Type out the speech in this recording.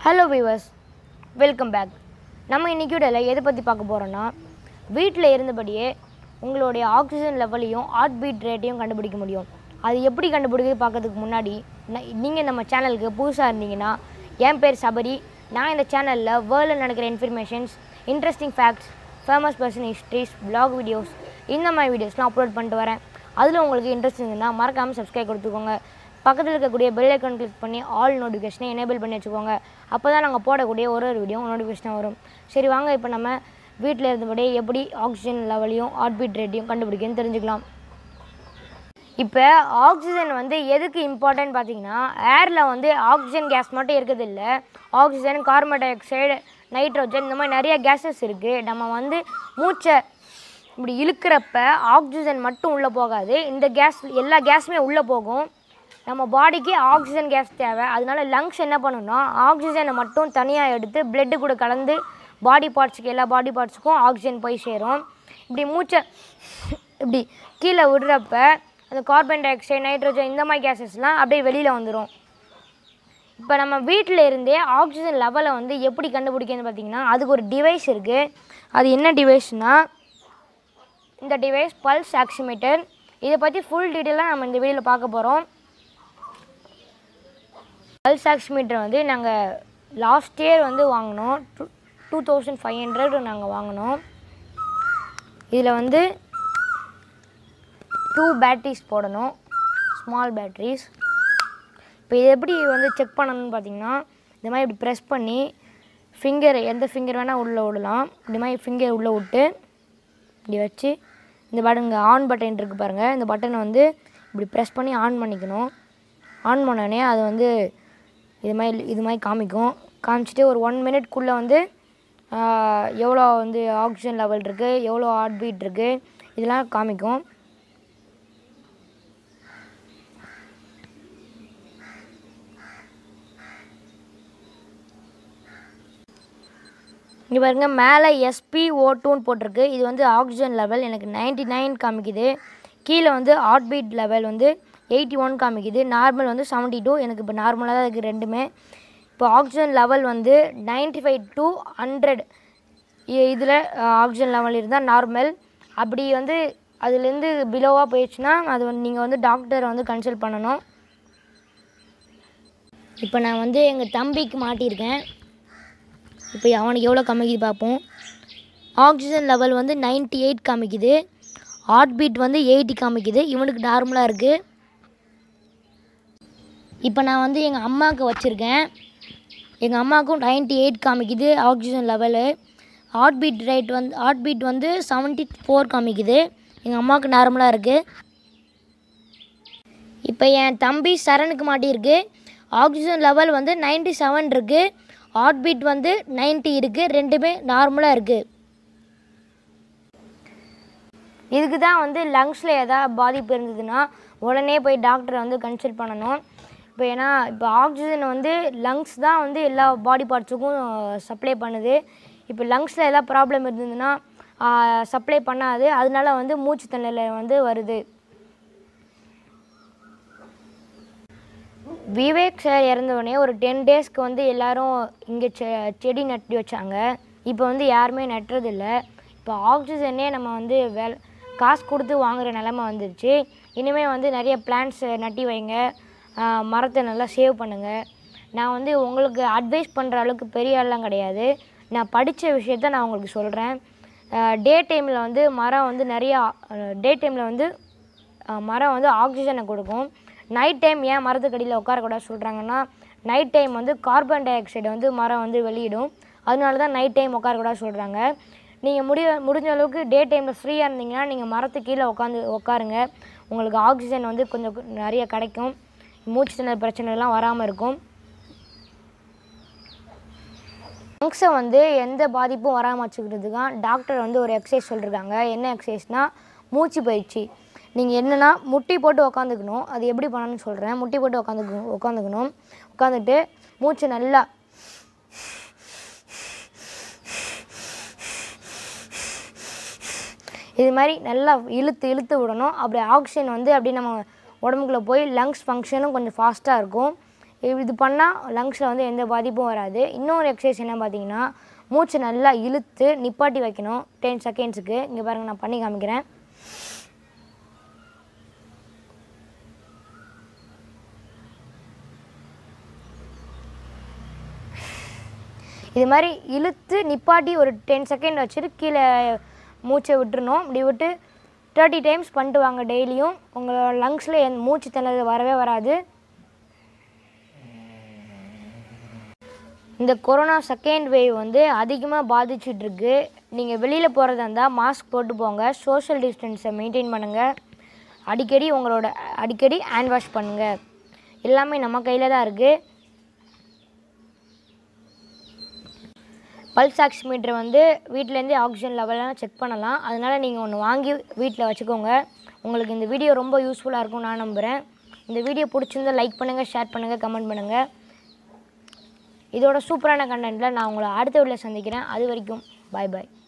hello viewers welcome back நம்ம இன்னைக்கு எதை பற்றி பார்க்க போகிறோன்னா வீட்டில் இருந்தபடியே உங்களுடைய ஆக்சிஜன் லெவலையும் ஹார்ட் பீட் ரேட்டையும் கண்டுபிடிக்க முடியும் அது எப்படி கண்டுபிடிக்கிறது பார்க்கறதுக்கு முன்னாடி நீங்கள் நம்ம சேனலுக்கு புதுசாக இருந்தீங்கன்னா என் பேர் சபரி நான் இந்த சேனலில் வேர்ல்டில் நடக்கிற informations interesting facts famous person histories blog videos இந்த மாதிரி வீடியோஸ்லாம் அப்லோட் பண்ணிட்டு வரேன் அதில் உங்களுக்கு இன்ட்ரெஸ்ட் இருந்ததுன்னா மறக்காமல் சப்ஸ்கிரைப் கொடுத்துக்கோங்க பக்கத்தில் இருக்கக்கூடிய பெல் ஐக்கான் கிளிக் பண்ணி ஆல் நோட்டிஃபிகேஷனை எனேபிள் பண்ணி வச்சுக்கோங்க அப்போ தான் நாங்கள் போடக்கூடிய ஒரு ஒரு வீடியோ நோட்டிஃபிகேஷன் வரும் சரி வாங்க இப்போ நம்ம வீட்டில் இருந்தபடியே எப்படி ஆக்சிஜன் லெவலையும் ஹார்ட் பீட் ரேட்டையும் கண்டுபிடிக்கன்னு தெரிஞ்சுக்கலாம் இப்போ ஆக்சிஜன் வந்து எதுக்கு இம்பார்ட்டன்ட் பார்த்தீங்கன்னா ஏரில் வந்து ஆக்சிஜன் கேஸ் மட்டும் இருக்குது இல்லை oxygen carbon dioxide nitrogen இந்த மாதிரி நிறைய கேஸஸ் இருக்குது நம்ம வந்து மூச்சை இப்படி இழுக்கிறப்ப ஆக்சிஜன் மட்டும் உள்ளே போகாது இந்த கேஸ் எல்லா கேஸுமே உள்ளே போகும் நம்ம பாடிக்கு ஆக்சிஜன் கேஸ் தேவை அதனால லங்ஸ் என்ன பண்ணுன்னா ஆக்சிஜனை மட்டும் தனியாக எடுத்து பிளட்டு கூட கலந்து பாடி பார்ட்ஸுக்கு எல்லா பாடி பார்ட்ஸுக்கும் ஆக்சிஜன் போய் சேரும் இப்படி மூச்சை இப்படி கீழே விடுறப்ப அந்த கார்பன் டை ஆக்சைடு நைட்ரோஜன் இந்த மாதிரி கேஸஸ்லாம் அப்படியே வெளியில் வந்துடும் இப்போ நம்ம வீட்டில் இருந்தே ஆக்சிஜன் லெவலை வந்து எப்படி கண்டுபிடிக்கணும்னு பார்த்தீங்கன்னா அதுக்கு ஒரு டிவைஸ் இருக்குது அது என்ன டிவைஸ்னால் இந்த டிவைஸ் பல்ஸ் ஆக்சிமீட்டர் இதை பற்றி ஃபுல் டீட்டெயிலாக நம்ம இந்த வீடியோவில் பார்க்க போகிறோம் பல்ஸ் ஆக்சிமீட்டர் வந்து நாங்கள் லாஸ்ட் இயர் வந்து வாங்கினோம் two two thousand five hundred நாங்கள் வாங்கினோம் இதில் வந்து டூ பேட்ரிஸ் போடணும் ஸ்மால் பேட்ரிஸ் இப்போ இது எப்படி வந்து செக் பண்ணணும்னு பார்த்தீங்கன்னா இந்த மாதிரி இப்படி ப்ரெஸ் பண்ணி ஃபிங்கர் எந்த ஃபிங்கர் வேணால் உள்ளே விடலாம் இந்த மாதிரி ஃபிங்கர் உள்ளே விட்டு இப்படி வச்சு இந்த பட்டன் ஆன் பட்டன் இருக்குது பாருங்கள் இந்த பட்டனை வந்து இப்படி ப்ரெஸ் பண்ணி ஆன் பண்ணிக்கணும் ஆன் பண்ணோடனே அது வந்து இது மாதிரி இது மாதிரி காமிக்கும் காமிச்சிட்டு ஒரு ஒன் மினிட்குள்ளே வந்து ஆஹ், எவ்வளோ வந்து ஆக்சிஜன் லெவல் இருக்குது எவ்வளோ ஹார்ட் பீட் இருக்குது இதெல்லாம் காமிக்கும் இங்கே பாருங்க மேலே எஸ்பி ஓ டூன்னு போட்டிருக்கு இது வந்து ஆக்சிஜன் லெவல் எனக்கு 99 நைன் காமிக்குது கீழே வந்து ஹார்ட் பீட் லெவல் வந்து எயிட்டி ஒன் காமிக்குது நார்மல் வந்து 72 டூ எனக்கு இப்போ நார்மலாக தான் இருக்குது ரெண்டுமே இப்போ ஆக்சிஜன் லெவல் வந்து 95 ஃபைவ் டு ஹண்ட்ரட் இதில் ஆக்சிஜன் லெவல் இருந்தால் நார்மல் அப்படி வந்து அதுலேருந்து பிலோவாக போயிடுச்சுன்னா அது வந்து நீங்கள் வந்து டாக்டரை வந்து கன்சல்ட் பண்ணணும் இப்போ நான் வந்து எங்கள் தம்பிக்கு மாட்டியிருக்கேன் இப்போ அவனுக்கு எவ்வளோ காமிக்குது பார்ப்போம் ஆக்சிஜன் லெவல் வந்து 98 எயிட் காமிக்குது ஹார்ட் பீட் வந்து எயிட்டி காமிக்குது இவனுக்கு நார்மலாக இருக்குது இப்போ நான் வந்து எங்கள் அம்மாவுக்கு வச்சுருக்கேன் எங்கள் அம்மாவுக்கும் 98 எயிட் காமிக்குது oxygen level heart beat rate வந்து ஹார்ட் பீட் வந்து 74 ஃபோர் காமிக்குது எங்கள் அம்மாவுக்கு நார்மலாக இருக்குது இப்போ என் தம்பி சரணுக்கு மாட்டியிருக்கு ஆக்சிஜன் லெவல் வந்து 97 செவன் இருக்குது ஹார்ட் பீட் வந்து 90 இருக்குது ரெண்டுமே நார்மலாக இருக்குது இதுக்கு தான் வந்து லங்ஸில் எதாவது பாதிப்பு இருந்ததுன்னா உடனே போய் டாக்டரை வந்து கன்சல்ட் பண்ணணும் இப்போ ஏன்னா இப்போ ஆக்சிஜன் வந்து லங்ஸ் தான் வந்து எல்லா பாடி பார்ட்ஸுக்கும் சப்ளை பண்ணுது இப்போ லங்ஸில் எதாவது ப்ராப்ளம் இருந்ததுன்னா சப்ளை பண்ணாது அதனால வந்து மூச்சு திணறல் வந்து வருது விவேக் சார் இறந்தவுடனே ஒரு டென் டேஸ்க்கு வந்து எல்லாரும் இங்கே செ செடி நட்டி வச்சாங்க இப்போ வந்து யாருமே நட்டுறதில்ல இப்போ ஆக்சிஜனே நம்ம வந்து வேல் காசு கொடுத்து வாங்குற நிலமை வந்துருச்சு இனிமேல் வந்து நிறைய பிளான்ட்ஸ் நட்டி வைங்க ஆஹ் மரத்தை நல்லா சேவ் பண்ணுங்கள் நான் வந்து உங்களுக்கு அட்வைஸ் பண்ணுற அளவுக்கு பெரிய ஆள்லாம் கிடையாது நான் படித்த விஷயத்த நான் உங்களுக்கு சொல்கிறேன் டே டைமில் வந்து மரம் வந்து நிறையா டே டைமில் வந்து அஹ் மரம் வந்து ஆக்சிஜனை கொடுக்கும் நைட் டைம் ஏன் மரத்துக்கடியில் உட்காரக்கூடாது சொல்கிறாங்கன்னா நைட் டைம் வந்து கார்பன் டை ஆக்சைடை வந்து மரம் வந்து வெளியிடும் அதனால தான் நைட் டைம் உட்காரக்கூடாது சொல்கிறாங்க நீங்கள் முடிய முடிஞ்ச அளவுக்கு டே டைமில் ஃப்ரீயாக இருந்தீங்கன்னா நீங்கள் மரத்துக்கு கீழே உட்காந்து உட்காருங்க உங்களுக்கு ஆக்சிஜன் வந்து கொஞ்சம் கு- நிறைய கிடைக்கும் மூச்சு திணறல் பிரச்சனைலாம் வராமல் இருக்கும் லங்ஸை வந்து எந்த பாதிப்பும் வராமல் வச்சுக்கிறதுக்காக டாக்டர் வந்து ஒரு எக்ஸசைஸ் சொல்லியிருக்காங்க என்ன எக்ஸசைஸ்னால் மூச்சு பயிற்சி நீங்கள் என்னென்னா முட்டி போட்டு உக்காந்துக்கணும் அது எப்படி பண்ணணும்னு சொல்கிறேன் முட்டி போட்டு உக்காந்துக்கணும் உட்காந்துக்கணும் உட்காந்துட்டு மூச்சு நல்லா இது மாதிரி நல்லா இழுத்து இழுத்து விடணும் அப்படி ஆக்சிஜன் வந்து அப்படி நம்ம உடம்புக்குள்ளே போய் லங்ஸ் ஃபங்க்ஷனும் கொஞ்சம் ஃபாஸ்ட்டாக இருக்கும் இது பண்ணால் லங்ஸில் வந்து எந்த பாதிப்பும் வராது இன்னொரு எக்ஸசைஸ் என்ன பார்த்தீங்கன்னா மூச்சு நல்லா இழுத்து நிப்பாட்டி வைக்கணும் டென் செகண்ட்ஸுக்கு இங்கே பாருங்கள் நான் பண்ணி காமிக்கிறேன் இது மாதிரி இழுத்து நிப்பாட்டி ஒரு டென் செகண்ட் வச்சுட்டு கீழே மூச்சை விட்டுறணும் இப்படி விட்டு தேர்ட்டி டைம்ஸ் பண்ணிட்டு வாங்க டெய்லியும் உங்களோட லங்ஸில் என் மூச்சு திணறது வரவே வராது இந்த கொரோனா செகண்ட் வேவ் வந்து அதிகமாக பாதிச்சிட்ருக்கு நீங்கள் வெளியில் போகிறதா இருந்தால் மாஸ்க் போட்டு போங்க சோஷியல் டிஸ்டன்ஸை மெயின்டைன் பண்ணுங்கள் அடிக்கடி உங்களோட அடிக்கடி ஹேண்ட் வாஷ் பண்ணுங்கள் எல்லாமே நம்ம கையில் தான் இருக்குது பல்ஸ் ஆக்சிமீட்டர் வந்து வீட்டிலேருந்தே ஆக்சிஜன் லெவலெலாம் செக் பண்ணலாம் அதனால் நீங்கள் ஒன்று வாங்கி வீட்டில் வச்சுக்கோங்க உங்களுக்கு இந்த வீடியோ ரொம்ப யூஸ்ஃபுல்லாக இருக்கும் நான் நம்புகிறேன் இந்த வீடியோ பிடிச்சிருந்தா லைக் பண்ணுங்கள் ஷேர் பண்ணுங்கள் கமெண்ட் பண்ணுங்கள் இதோட சூப்பரான கண்டென்ட்டில் நான் உங்களை அடுத்த வீடியோவில் சந்திக்கிறேன் அது வரைக்கும் பாய் பாய்